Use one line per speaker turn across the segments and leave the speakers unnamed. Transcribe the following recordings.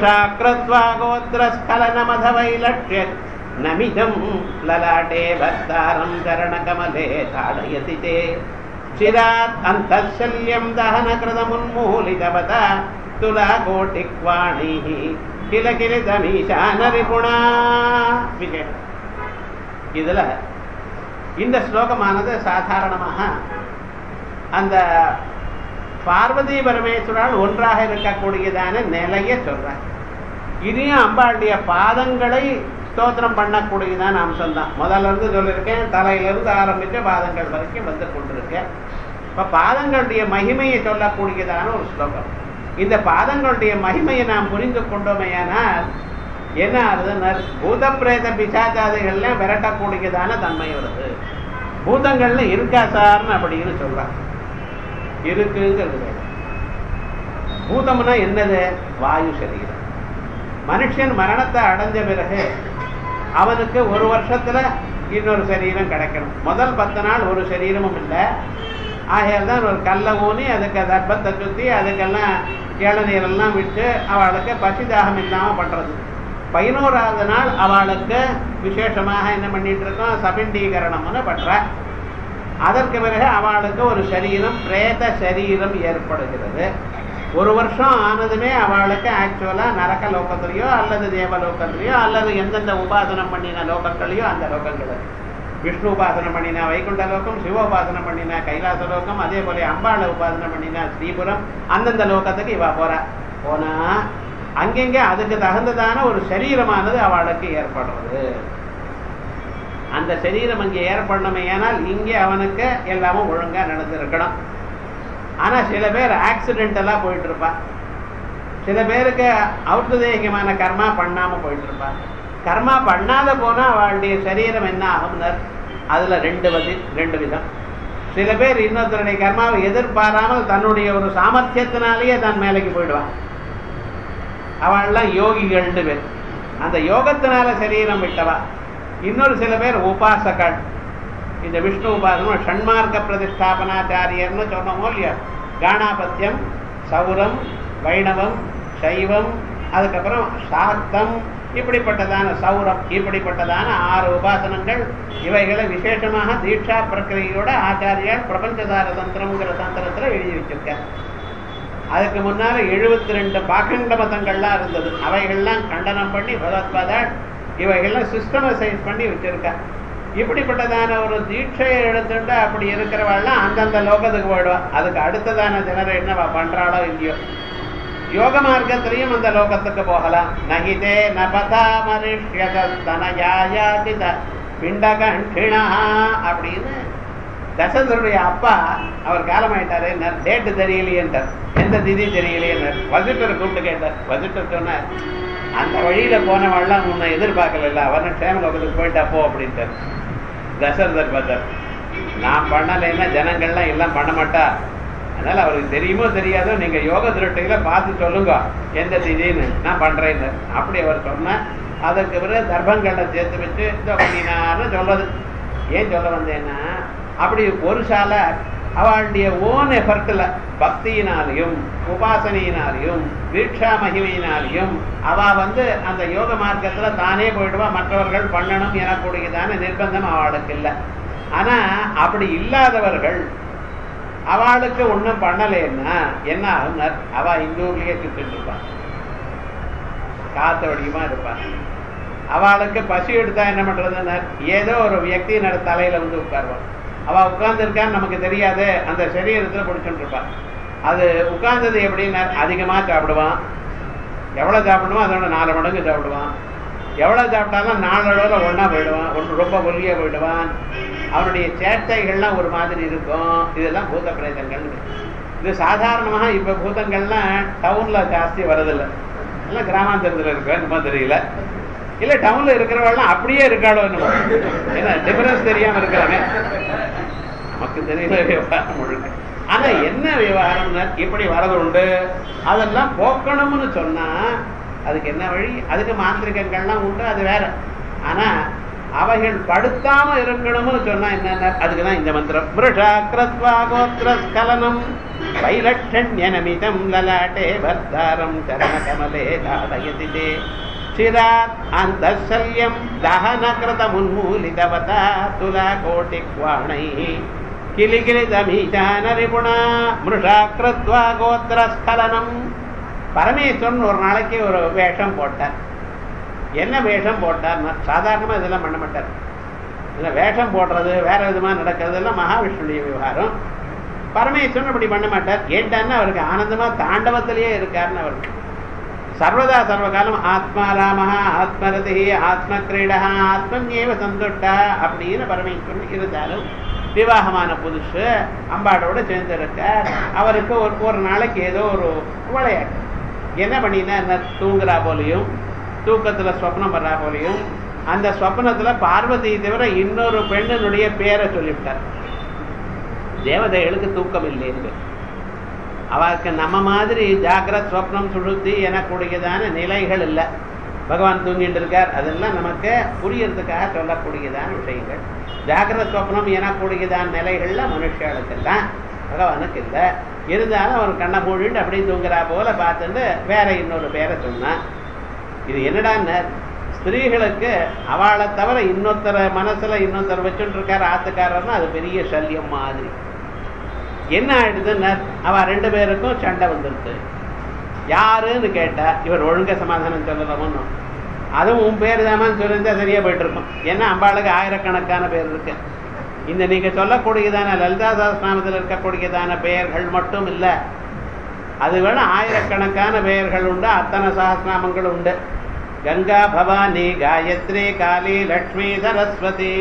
कृत्वा गोत्रस्खलनमधवैलक्ष्य नमिदं ललाटे भक्तारं चरणकमले ताडयति ते चिरात् अन्तःशल्यं दहनकृतमुन्मूलितवता तुलाकोटिक्वाणैः किल किलितमीशानरिपुणा விஜயம் இதுல இந்த ஸ்லோகமானது சாதாரணமாக அந்த பார்வதி பரமேஸ்வரால் ஒன்றாக இருக்கக்கூடியதான நிலைய சொல்றார் இனியும் அம்பாளுடைய பாதங்களை ஸ்தோத்திரம் பண்ணக்கூடியதான அம்சம் தான் முதல்ல இருந்து சொல்லியிருக்கேன் தலையிலிருந்து ஆரம்பிச்சு பாதங்கள் வரைக்கும் வந்து கொண்டிருக்கேன் இப்ப பாதங்களுடைய மகிமையை சொல்லக்கூடியதான ஒரு ஸ்லோகம் இந்த பாதங்களுடைய மகிமையை நாம் புரிந்து கொண்டோமையானால் என்ன ஆகுதுன்னா பூத பிரேத பிசாச்சாதைகள்லாம் விரட்டக்கூடியதான தன்மை வருது பூதங்கள்ல இருக்கா சார்னு அப்படின்னு சொல்றாங்க இருக்குங்கிறது வேற. பூதம்னா என்னது வாயு சரீரம் மனுஷன் மரணத்தை அடைஞ்ச பிறகு அவனுக்கு ஒரு வருஷத்துல இன்னொரு சரீரம் கிடைக்கணும் முதல் பத்து நாள் ஒரு சரீரமும் இல்லை ஆகையால் தான் ஒரு கல்லை ஊனி அதுக்கு தர்ப்பத்தை சுற்றி அதுக்கெல்லாம் இளநீரெல்லாம் விட்டு அவளுக்கு பசி தாகம் இல்லாமல் பண்ணுறது பதினோராவது நாள் அவளுக்கு விசேஷமாக என்ன பண்ணிட்டு இருக்கோம் சபிண்டீகரணம்னு பண்ற அதற்கு பிறகு அவளுக்கு ஒரு சரீரம் பிரேத சரீரம் ஏற்படுகிறது ஒரு வருஷம் ஆனதுமே அவளுக்கு ஆக்சுவலா நரக லோகத்திலேயோ அல்லது தேவலோகத்திலேயோ அல்லது எந்தெந்த உபாசனம் பண்ணின லோகங்களையோ அந்த லோகங்கள் விஷ்ணு உபாசனம் பண்ணினா வைகுண்ட லோகம் சிவ உபாசனம் பண்ணினா கைலாச லோகம் அதே போல அம்பாளை உபாசனம் பண்ணினா ஸ்ரீபுரம் அந்தந்த லோகத்துக்கு இவ போறா போனா அங்கெங்க அதுக்கு தகுந்ததான ஒரு சரீரமானது அவளுக்கு ஏற்படுறது அந்த சரீரம் அங்கே ஏற்படணுமே ஏனால் இங்கே அவனுக்கு எல்லாமும் ஒழுங்கா நடந்திருக்கணும் ஆனா சில பேர் ஆக்சிடென்டலா போயிட்டு இருப்பா சில பேருக்கு ஔத்ததேகமான கர்மா பண்ணாம போயிட்டு இருப்பா கர்மா பண்ணாத போனா அவளுடைய சரீரம் என்ன ஆகும்னர் அதுல ரெண்டு வதி ரெண்டு விதம் சில பேர் இன்னொருத்தருடைய கர்மாவை எதிர்பாராமல் தன்னுடைய ஒரு சாமர்த்தியத்தினாலேயே தன் மேலைக்கு போயிடுவான் அவள்லாம் யோகிகள்னு பேர் அந்த யோகத்தினால சரீரம் விட்டவா இன்னொரு சில பேர் உபாசகள் இந்த விஷ்ணு உபாசனம் ஷண்மார்க்க பிரதிஷ்டாபனாச்சாரியர்னு சொன்னோமோ இல்லையா காணாபத்தியம் சௌரம் வைணவம் சைவம் அதுக்கப்புறம் சாக்தம் இப்படிப்பட்டதான சௌரம் இப்படிப்பட்டதான ஆறு உபாசனங்கள் இவைகளை விசேஷமாக தீட்சா பிரக்கிரையோட ஆச்சாரியால் பிரபஞ்சதார தந்திரம்ங்கிற தந்திரத்துல எழுதி வச்சிருக்கார் அதுக்கு முன்னால எழுபத்தி ரெண்டு பாக்கண்ட மதங்கள்லாம் இருந்தது அவைகள்லாம் கண்டனம் பண்ணி பகவத்பாதாள் இவைகள்லாம் சிஸ்டமைசைஸ் பண்ணி வச்சிருக்கா இப்படிப்பட்டதான ஒரு தீட்சையை எடுத்துட்டு அப்படி இருக்கிறவாள்லாம் அந்தந்த லோகத்துக்கு போயிடுவா அதுக்கு அடுத்ததான ஜெனரேஷன் அவ பண்றாளோ இல்லையோ யோக மார்க்கத்திலையும் அந்த லோகத்துக்கு போகலாம் நகிதே நபதா மனுஷ்யதனயாயாதித பிண்டகண்டிணா அப்படின்னு தசரருடைய அப்பா அவர் காலமாயிட்டாரு டேட்டு தெரியலையேன்றார் எந்த திதி தெரியலையேன்னார் வசிட்டரை கூப்பிட்டு கேட்டார் வசிட்டர் சொன்னார் அந்த வழியில போனவெல்லாம் உன்னை எதிர்பார்க்கல அவன் க்ஷேமலோகத்துக்கு போயிட்டா போ அப்படின்ட்டார் தசரதர் பார்த்தார் நான் பண்ணலைன்னா ஜனங்கள்லாம் எல்லாம் பண்ண மாட்டா அதனால அவருக்கு தெரியுமோ தெரியாதோ நீங்க யோக திருட்டையில பார்த்து சொல்லுங்க எந்த திதின்னு நான் பண்றேன்னு அப்படி அவர் சொன்ன அதற்கு பிறகு தர்ப்பங்களை சேர்த்து வச்சு இதோ பண்ணினான்னு சொல்றது ஏன் சொல்ல வந்தேன்னா அப்படி ஒரு சால அவளுடைய ஓன் எஃபர்ட்ல பக்தியினாலையும் உபாசனையினாலையும் தீட்சா மகிமையினாலையும் அவ வந்து அந்த யோக மார்க்கத்துல தானே போயிடுவா மற்றவர்கள் பண்ணணும் எனக்கூடியதான நிர்பந்தம் அவளுக்கு இல்லை ஆனா அப்படி இல்லாதவர்கள் அவளுக்கு ஒண்ணும் பண்ணலைன்னா என்ன ஆகும் அவ இந்தூர்லயே சுத்திட்டு இருப்பான் காத்த வடிவமா இருப்பான் அவளுக்கு பசி எடுத்தா என்ன பண்றதுன்னா ஏதோ ஒரு வியக்தி நட தலையில வந்து உட்காருவான் அவ உட்கார்ந்து இருக்கான்னு நமக்கு தெரியாது அந்த சரீரத்துல பிடிச்சுட்டு இருப்பான் அது உட்கார்ந்தது எப்படின்னா அதிகமா சாப்பிடுவான் எவ்வளவு சாப்பிடுவோம் அதோட நாலு மடங்கு சாப்பிடுவான் எவ்வளவு சாப்பிட்டாலும் நாளளவில் ஒன்னா போயிடுவான் ஒன்று ரொம்ப ஒல்லியா போயிடுவான் அவனுடைய சேட்டைகள்லாம் ஒரு மாதிரி இருக்கும் இதெல்லாம் பூத பிரேதங்கள் இது சாதாரணமாக இப்ப பூதங்கள்லாம் டவுன்ல ஜாஸ்தி வரதில்லை எல்லாம் கிராமாந்தரத்துல இருக்கு என்னமோ தெரியல இல்ல டவுன்ல இருக்கிறவெல்லாம் அப்படியே இருக்காளோ என்னமோ ஏன்னா டிஃபரன்ஸ் தெரியாம இருக்கிறாங்க நமக்கு தெரியல விவகாரம் முழுக்க ஆனா என்ன விவகாரம்னா இப்படி வரது உண்டு அதெல்லாம் போக்கணும்னு சொன்னா அதுக்கு என்ன வழி அதுக்கு மாந்திரிகங்கள்லாம் உண்டு அது வேற ஆனா அவைகள் படுத்தாம இருக்கணும்னு சொன்னா என்னென்ன அதுக்குதான் இந்த மந்திரம் மிருஷா கிரத்வா கோத்திர ஸ்கலனம் वैलक्षण्यनमितं ललाटे भर्तारं चरणकमले धारयति ते चिरात् अन्तःशल्यं दहनकृतमुन्मूलितवता तुलाकोटिक्वाणैः கிளிகிளிதமீசானரிபுணா மிருஷா கிருத்வா கோத்திரஸ்கலனம் பரமேஸ்வரன் ஒரு நாளைக்கு ஒரு வேஷம் போட்டார் என்ன வேஷம் போட்டார்னா சாதாரணமாக இதெல்லாம் பண்ண மாட்டார் இந்த வேஷம் போடுறது வேற விதமாக நடக்கிறது எல்லாம் மகாவிஷ்ணுடைய விவகாரம் பரமேஸ்வரன் அப்படி பண்ண மாட்டார் ஏட்டான்னா அவருக்கு ஆனந்தமா தாண்டவத்திலேயே இருக்காருன்னு அவருக்கு சர்வதா சர்வகாலம் ஆத்மா ராமஹா ஆத்மரதி ஆத்ம கிரீடா ஆத்மன்யேவ சந்துட்டா அப்படின்னு பரமேஸ்வரன் இருந்தாலும் விவாகமான புதுசு அம்பாடோட சேர்ந்து இருக்கார் அவருக்கு ஒரு ஒரு நாளைக்கு ஏதோ ஒரு விளையாட்டு என்ன பண்ணினா என்ன தூங்குறா போலையும் தூக்கத்துல சொப்னம் வர்றா போலையும் அந்த சொப்னத்துல பார்வதி தவிர இன்னொரு பெண்ணினுடைய பேரை சொல்லிவிட்டார் தேவதைகளுக்கு தூக்கம் இல்லைன்னு அவருக்கு நம்ம மாதிரி ஜாகிரத் ஸ்வப்னம் சுழுத்தி எனக்கூடியதான நிலைகள் இல்லை பகவான் தூங்கிட்டு இருக்கார் அதெல்லாம் நமக்கு புரியறதுக்காக சொல்லக்கூடியதான விஷயங்கள் ஜாகிரத் ஸ்வப்னம் எனக்கூடியதான நிலைகள்ல மனுஷர்களுக்கெல்லாம் பகவானுக்கு இல்லை இருந்தாலும் அவர் கண்ணை மூடிட்டு அப்படியே தூங்குறா போல பார்த்துட்டு வேற இன்னொரு பேரை சொன்னான் இது என்னடான்னு ஸ்திரீகளுக்கு அவளை தவிர இன்னொருத்தர மனசுல இன்னொருத்தர் வச்சுட்டு இருக்காரு ஆத்துக்காரர்னா அது பெரிய சல்யம் மாதிரி என்ன ஆயிடுதுன்னு அவ ரெண்டு பேருக்கும் சண்டை வந்துருது யாருன்னு கேட்டா இவர் ஒழுங்க சமாதானம் சொல்லலாமோ அதுவும் உன் பேர் தாமான்னு சொல்லியிருந்தா சரியா போயிட்டு இருக்கும் ஏன்னா அம்பாளுக்கு ஆயிரக்கணக்கான பேர் இருக்கு இந்த நீங்க சொல்லக்கூடியதான லலிதா சகஸ்நாமத்தில் இருக்கக்கூடியதான பெயர்கள் மட்டும் இல்லை அது வேணா ஆயிரக்கணக்கான பெயர்கள் உண்டு அத்தனை சகஸ்நாமங்கள் உண்டு கங்கா பவானி காயத்ரி காளி லக்ஷ்மி சரஸ்வதி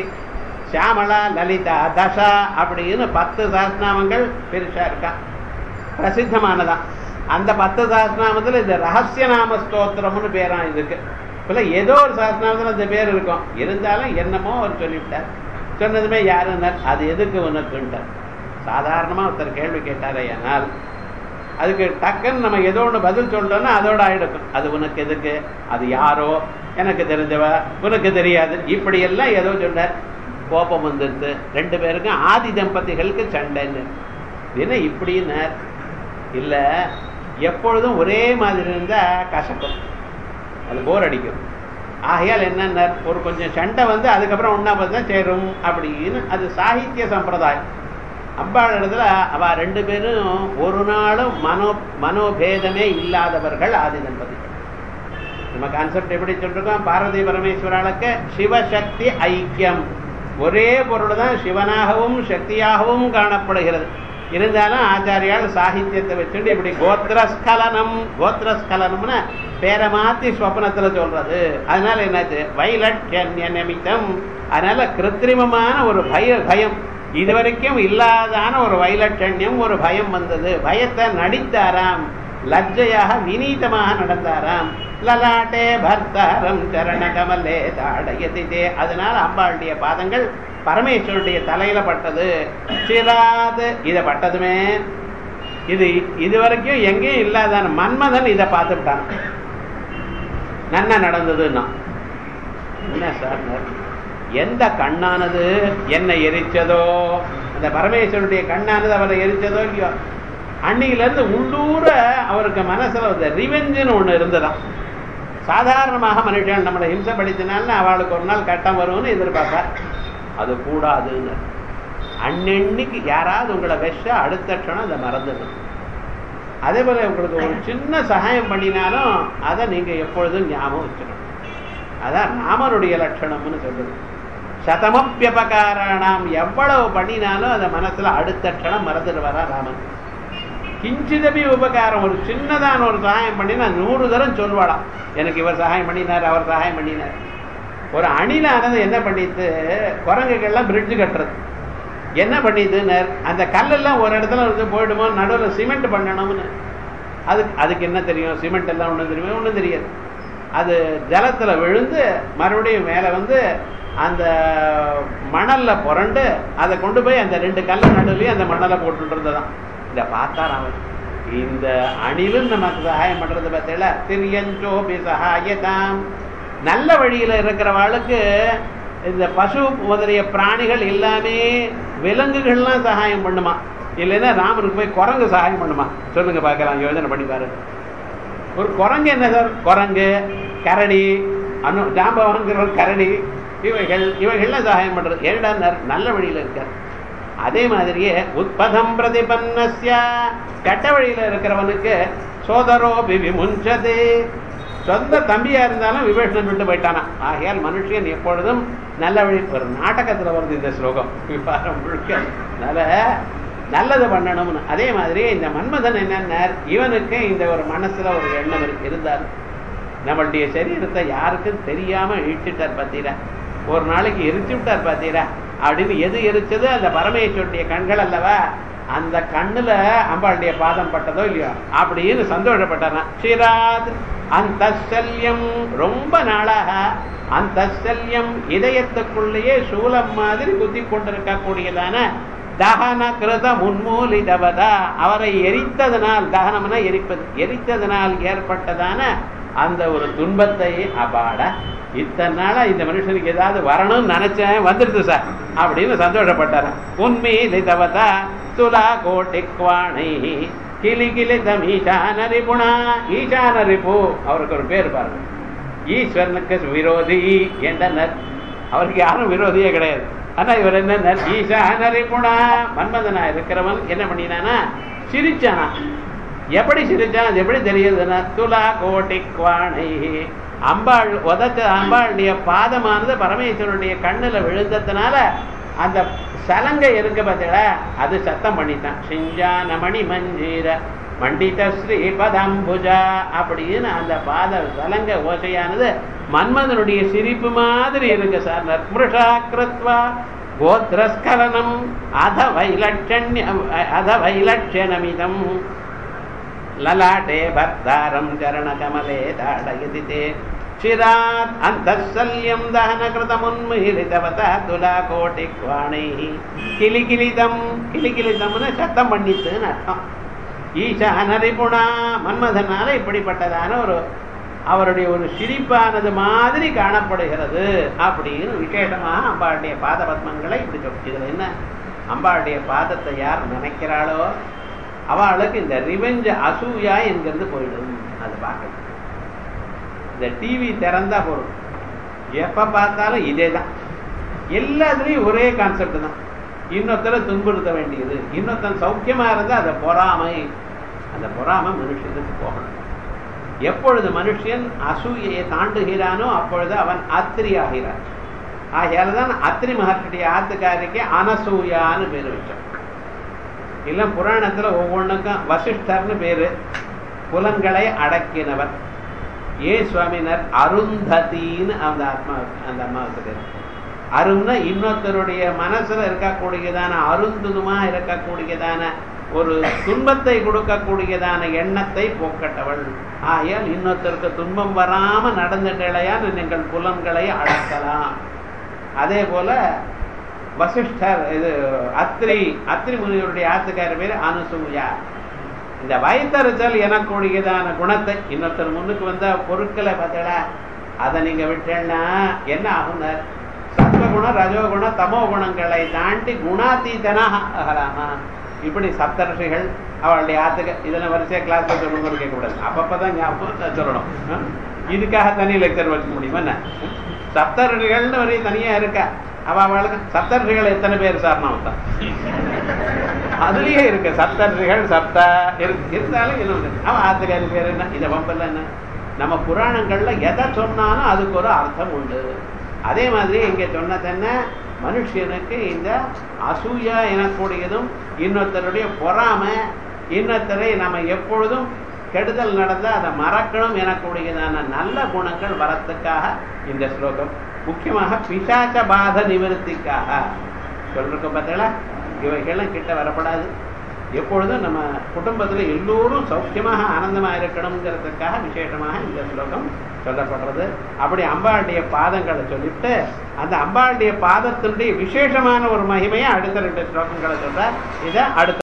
சியாமளா லலிதா தசா அப்படின்னு பத்து சகஸ்நாமங்கள் பெருசா இருக்கா பிரசித்தமானதான் அந்த பத்து சகஸ்நாமத்தில் இந்த ரகசிய நாம ஸ்தோத்திரம்னு பேரான் இதுக்கு இப்போ ஏதோ ஒரு சகஸ்நாமத்தில் அந்த பேர் இருக்கும் இருந்தாலும் என்னமோ அவர் சொல்லிவிட்டார் சொன்னதுமே யாருன்னார் அது எதுக்கு உனக்குன்ட்டார் சாதாரணமாக ஒருத்தர் கேள்வி கேட்டாரே ஆனால் அதுக்கு டக்குன்னு நம்ம ஏதோ ஒன்று பதில் சொல்றோம்னா அதோட ஆயிடுக்கும் அது உனக்கு எதுக்கு அது யாரோ எனக்கு தெரிஞ்சவ உனக்கு தெரியாது இப்படி எல்லாம் ஏதோ சொன்னார் கோபம் வந்துருது ரெண்டு பேருக்கும் ஆதி தம்பதிகளுக்கு சண்டைன்னு என்ன இப்படின்னார் இல்ல எப்பொழுதும் ஒரே மாதிரி இருந்தா கசக்கும் அது போர் அடிக்கும் ஆகையால் என்னன்னா ஒரு கொஞ்சம் சண்டை வந்து அதுக்கப்புறம் ஒன்னா பார்த்தா சேரும் அப்படின்னு அது சாகித்ய சம்பிரதாயம் அம்பாள் இடத்துல அவ ரெண்டு பேரும் ஒரு நாளும் மனோ மனோபேதமே இல்லாதவர்கள் ஆதி தம்பதிகள் நம்ம கான்செப்ட் எப்படி சொல்லிருக்கோம் பாரதி பரமேஸ்வராளுக்கு சிவசக்தி ஐக்கியம் ஒரே பொருள் தான் சிவனாகவும் சக்தியாகவும் காணப்படுகிறது இருந்தாலும் ஆச்சாரியால் சாகித்யத்தை வச்சுட்டு இப்படி கோத்திரஸ்கலனம் கோத்திரஸ்கலனம்னா பேரை மாத்தி ஸ்வப்னத்துல சொல்றது அதனால என்னாச்சு வைலட்சண்ய நிமித்தம் அதனால கிருத்திரிமமான ஒரு பய பயம் இதுவரைக்கும் இல்லாதான ஒரு வைலட்சண்யம் ஒரு பயம் வந்தது பயத்தை நடித்தாராம் லஜ்ஜையாக வினீதமாக நடந்தாராம் லலாட்டே பர்த்தாரம் சரண கமலே தாடயதிதே அதனால அம்பாளுடைய பாதங்கள் பரமேஸ்வருடைய தலையில பட்டது சிராது இத பட்டதுமே இது இது வரைக்கும் எங்கேயும் இல்லாதான மன்மதன் இதை பார்த்துட்டான் நன்ன நடந்ததுன்னா என்ன சார் எந்த கண்ணானது என்னை எரிச்சதோ அந்த பரமேஸ்வருடைய கண்ணானது அவரை எரிச்சதோ இல்லையோ அன்னையிலேருந்து உள்ளூர அவருக்கு மனசுல இந்த ரிவெஞ்சுன்னு ஒன்று இருந்ததாம் சாதாரணமாக மனுஷன் நம்மளை ஹிம்சப்படுத்தினாலும் அவளுக்கு ஒரு நாள் கட்டம் வரும்னு எதிர்பார்ப்பார் அது கூடாதுன்னு அன்னன்னைக்கு யாராவது உங்களை விஷ அடுத்த க்ஷணம் அதை மறந்துடும் அதே போல உங்களுக்கு ஒரு சின்ன சகாயம் பண்ணினாலும் அதை நீங்க எப்பொழுதும் ஞாபகம் வச்சுக்கணும் அதான் ராமனுடைய லட்சணம்னு சொல்றது சதமப்பியபகாராணாம் எவ்வளவு பண்ணினாலும் அதை மனசுல அடுத்த க்ஷணம் மறந்துடுவாரா ராமன் கிஞ்சிதபி உபகாரம் ஒரு சின்னதான ஒரு சகாயம் பண்ணினா நூறு தரம் சொல்வாளாம் எனக்கு இவர் சகாயம் பண்ணினார் அவர் சகாயம் பண்ணினார் ஒரு அணிலானது என்ன பண்ணிட்டு குரங்குகள்லாம் பிரிட்ஜு கட்டுறது என்ன பண்ணிதுன்னு அந்த கல்லெல்லாம் ஒரு இடத்துல வந்து போயிடுமோ நடுவில் சிமெண்ட் பண்ணணும்னு அதுக்கு அதுக்கு என்ன தெரியும் சிமெண்ட் எல்லாம் ஒன்றும் தெரியுமா ஒன்றும் தெரியாது அது ஜலத்தில் விழுந்து மறுபடியும் மேலே வந்து அந்த மணல்ல புரண்டு அதை கொண்டு போய் அந்த ரெண்டு கல்ல நடுவுலயும் அந்த மணலை போட்டுட்டு இருந்ததான் இதை பார்த்தான் அவன் இந்த அணிலும் நமக்கு சகாயம் பண்றது பார்த்தீங்களா திரியஞ்சோபி சகாயதாம் நல்ல வழியில இருக்கிறவாளுக்கு இந்த பசு முதலிய பிராணிகள் எல்லாமே விலங்குகள்லாம் சகாயம் பண்ணுமா இல்லைன்னா ராமனுக்கு போய் குரங்கு சகாயம் பண்ணுமா சொல்லுங்க பார்க்கலாம் யோஜனை பண்ணி பாருங்க ஒரு குரங்கு என்ன சார் குரங்கு கரடி அனு ஜாம்பவான்கிற கரடி இவைகள் இவைகள்லாம் சகாயம் பண்றது ஏடா நல்ல வழியில இருக்கார் அதே மாதிரியே உத்பதம் பிரதிபன்னஸ்ய கெட்ட வழியில இருக்கிறவனுக்கு சோதரோ விமுஞ்சது சொந்த தம்பியா இருந்தாலும் விபீஷணன் விட்டு போயிட்டானா ஆகையால் மனுஷன் எப்பொழுதும் நல்ல வழி ஒரு நாடகத்துல வருது இந்த ஸ்லோகம் விவாரம் முழுக்க அதனால நல்லது பண்ணணும்னு அதே மாதிரி இந்த மன்மதன் என்னன்னார் இவனுக்கு இந்த ஒரு மனசுல ஒரு எண்ணம் இருக்கு இருந்தார் நம்மளுடைய சரீரத்தை யாருக்கும் தெரியாம இழுச்சிட்டார் பார்த்தீரா ஒரு நாளைக்கு எரிச்சு விட்டார் பார்த்தீரா அப்படின்னு எது எரிச்சது அந்த பரமேஸ்வருடைய கண்கள் அல்லவா அந்த கண்ணுல அம்பாளுடைய பாதம் பட்டதோ இல்லையோ அப்படின்னு சந்தோஷப்பட்டாராம் சிராத் அந்த செல்யம் ரொம்ப நாளாக அந்த செல்யம் இதயத்துக்குள்ளேயே சூலம் மாதிரி குத்தி கொண்டிருக்கக்கூடியதான தகன கிருத முன்மூலிதவதா அவரை எரித்ததனால் தகனம்னா எரிப்பது எரித்ததனால் ஏற்பட்டதான அந்த ஒரு துன்பத்தை அபாட இத்தனை நாளா இந்த மனுஷனுக்கு ஏதாவது வரணும்னு நினைச்சேன் வந்துடுது சார் அப்படின்னு சந்தோஷப்பட்டார உண்மையிலிதவதா துலா கோட்டிக்வாணை கிளி கிளிதம் ஈசான ரிபுணா ஈசான ரிபு அவருக்கு ஒரு பேர் பாருங்க ஈஸ்வரனுக்கு விரோதி என்றனர் அவருக்கு யாரும் விரோதியே கிடையாது ஆனா இவர் என்ன ஈசான ரிபுணா மன்மதனா இருக்கிறவன் என்ன பண்ணினானா சிரிச்சானா எப்படி சிரிச்சான் அது எப்படி தெரியுதுன்னா துலா கோட்டிக்வாணை அம்பாள் உதச்ச அம்பாளுடைய பாதமானது பரமேஸ்வரனுடைய கண்ணுல விழுந்ததுனால அந்த சலங்கை இருக்கு பார்த்தீங்களா அது சத்தம் பண்ணித்தான் சிஞ்சான மணி மஞ்சீர மண்டித ஸ்ரீ பதம்புஜா அப்படின்னு அந்த பாத சலங்க ஓசையானது மன்மதனுடைய சிரிப்பு மாதிரி இருக்கு சார் நர்மிருஷா கிருத்வா கோத்ரஸ்கலனம் அத வைலட்சண்யம் அத வைலட்சணமிதம் லலாட்டே பர்தாரம் சரணகமலே தாடயதி தே சிராத் அந்தசல்யம் தகனகிருதமுன்மிலிதவதா துலா கோட்டிக்வாணை கிளிகிலிதம் கிளிகிலிதம்னு சத்தம் பண்ணித்துன்னு அர்த்தம் ஈசான ரிபுணா மன்மதனால இப்படிப்பட்டதான ஒரு அவருடைய ஒரு சிரிப்பானது மாதிரி காணப்படுகிறது அப்படின்னு விசேஷமாக அம்பாளுடைய பாத பத்மங்களை இப்படி சொல்லி இதுல என்ன அம்பாளுடைய பாதத்தை யார் நினைக்கிறாளோ அவளுக்கு இந்த ரிவெஞ்ச் அசூயா என்கிறது போயிடும் அது பார்க்கணும் இந்த டிவி திறந்தா போதும் எப்ப பார்த்தாலும் இதே தான் எல்லாத்துலயும் ஒரே கான்செப்ட் தான் இன்னொருத்தரை துன்புறுத்த வேண்டியது இன்னொருத்தன் சௌக்கியமா இருந்தா அதை பொறாமை அந்த பொறாமை மனுஷனுக்கு போகணும் எப்பொழுது மனுஷன் அசூயையை தாண்டுகிறானோ அப்பொழுது அவன் அத்திரி ஆகிறான் ஆகையால தான் அத்திரி மகர்ஷியுடைய ஆத்துக்காரிக்கு அனசூயான்னு பேர் வச்சோம் இல்ல புராணத்துல ஒவ்வொன்றுக்கும் வசிஷ்டர்னு பேரு புலன்களை அடக்கினவர் ஏ சுவாமினர் அருந்ததின்னு அந்த ஆத்மா அந்த அம்மாவுக்கு பேர் அரும்னா இன்னொருத்தருடைய மனசுல இருக்கக்கூடியதான அருந்துதுமா இருக்கக்கூடியதான ஒரு துன்பத்தை கொடுக்கக்கூடியதான எண்ணத்தை போக்கட்டவள் ஆயால் இன்னொருத்தருக்கு துன்பம் வராம நடந்துட்டலையால் நீங்கள் புலன்களை அடக்கலாம் அதே போல வசிஷ்டர் இது அத்ரி அத்ரி முனிவருடைய ஆத்துக்கார பேர் அனுசூயா இந்த வயத்தறிச்சல் எனக்கூடியதான குணத்தை இன்னொருத்தர் முன்னுக்கு வந்த பொருட்களை பார்த்தடா அதை நீங்க விட்டேன்னா என்ன ஆகுனார் சத்வகுணம் ரஜோகுணம் தமோ குணங்களை தாண்டி குணாதீதனாக ஆகலாமா இப்படி சப்தர்ஷிகள் அவளுடைய ஆத்துக்க இதெல்லாம் வரிசையா கிளாஸ்ல சொல்லணும்னு கேட்கக்கூடாது அப்பப்பதான் ஞாபகம் சொல்லணும் இதுக்காக தனி லெக்சர் வச்சுக்க முடியுமா என்ன சப்தர்ஷிகள்னு வரையும் தனியா இருக்கா அவ அவளுக்கு சப்தர்ஷிகள் எத்தனை பேர் சார் நான் தான் அதுலயே இருக்கு சப்தர்ஷிகள் சப்தா இருக்கு இருந்தாலும் இன்னொன்று அவன் ஆத்துக்காரி பேர் என்ன இதை வம்பெல்லாம் என்ன நம்ம புராணங்கள்ல எதை சொன்னாலும் அதுக்கு ஒரு அர்த்தம் உண்டு அதே மாதிரி இங்க சொன்னதென்ன மனுஷனுக்கு இந்த அசூயா எனக்கூடியதும் இன்னொருத்தருடைய பொறாமை இன்னொருத்தரை நம்ம எப்பொழுதும் கெடுதல் நடந்தா அதை மறக்கணும் எனக்கூடியதான நல்ல குணங்கள் வரத்துக்காக இந்த ஸ்லோகம் முக்கியமாக பிசாச்ச பாத நிவர்த்திக்காக சொல்றோம் பார்த்தீங்களா இவைகள்லாம் கிட்ட வரப்படாது எப்பொழுதும் நம்ம குடும்பத்தில் எல்லோரும் சௌக்கியமாக ஆனந்தமாக இருக்கணுங்கிறதுக்காக விசேஷமாக இந்த ஸ்லோகம் சொல்லப்படுறது அப்படி அம்பாளுடைய பாதங்களை சொல்லிட்டு அந்த அம்பாளுடைய பாதத்தினுடைய விசேஷமான ஒரு மகிமையை அடுத்த ரெண்டு ஸ்லோகங்களை சொல்ற இதை அடுத்த